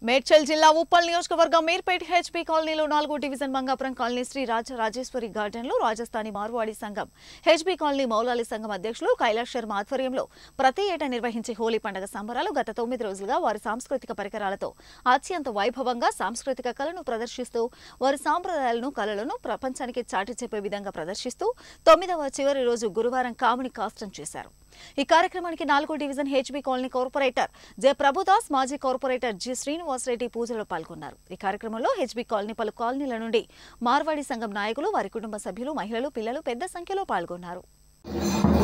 మేడ్చల్ జిల్లా ఉప్పల్ నియోజకవర్గం మీర్పేట్ హెచ్పీ కాలనీలో నాలుగో డివిజన్ మంగాపురం కాలనీ శ్రీ రాజ రాజేశ్వరి గార్డెన్లో రాజస్థానీ మార్వాడి సంఘం హెచ్పీ కాలనీ మౌలాలి సంఘం అధ్యక్షులు కైలాష్ శర్మ ఆధ్వర్యంలో ప్రతి ఏటా నిర్వహించే హోలీ పండుగ సంబరాలు గత తొమ్మిది రోజులుగా వారి సాంస్కృతిక పరికరాలతో అత్యంత వైభవంగా సాంస్కృతిక కళను ప్రదర్శిస్తూ వారి సాంప్రదాయాలను కళలను ప్రపంచానికి చాటి చెప్పే విధంగా ప్రదర్శిస్తూ తొమ్మిదవ చివరి రోజు గురువారం కాముని కాస్టం చేశారు ఈ కార్యక్రమానికి నాలుగో division HB colony corporator J Prabhudas మాజీ కార్పొరేటర్ జి శ్రీనివాసరెడ్డి పూజలో పాల్గొన్నారు ఈ కార్యక్రమంలో హెచ్బీ కాలనీ పలు కాలనీల నుండి మార్వాడి సంఘం నాయకులు వారి కుటుంబ సభ్యులు మహిళలు పిల్లలు పెద్ద సంఖ్యలో పాల్గొన్నారు